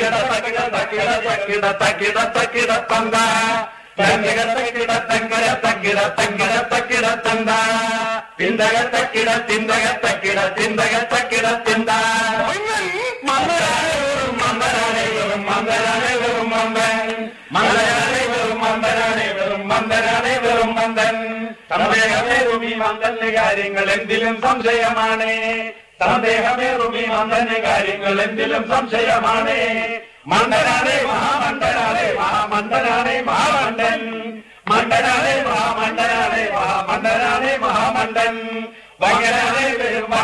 തക്കിട തക്കിട തക്കിട തക്കിട തക്കിട തക്കിട തന്ത തങ്കിട തക്കിട തങ്കര തക്കിട തങ്കിട തക്കിട തന്ത തിന്തക തക്കിട തിന്തക തക്കിട തിന്തക തക്കിട തിന്ത മന്ദരാണേ വെറും മന്ദരാണേ വെറും മന്ദരാണേ വെറും മന്ദൻ മന്ദരാണേ വെറും മന്ദരാണേ വെറും മന്ദരാണേ വെറും മന്ദൻ സന്ദേഹമേറും ഈ മന്ദന്റെ കാര്യങ്ങൾ എന്തിലും സംശയമാണ് സന്ദേഹമേറും ഈ മന്ദന്റെ കാര്യങ്ങൾ എന്തിലും സംശയമാണ് മന്ദനാണേ മഹാമണ്ഡനാണേ മഹാമണ്ഡനാണേ മഹാമണ്ഡൻ മണ്ഡനാണേ മഹാമണ്ഡനാണേ മഹാമണ്ഡനാണേ മഹാമണ്ഡൻ ഭംഗനാണേ വെറും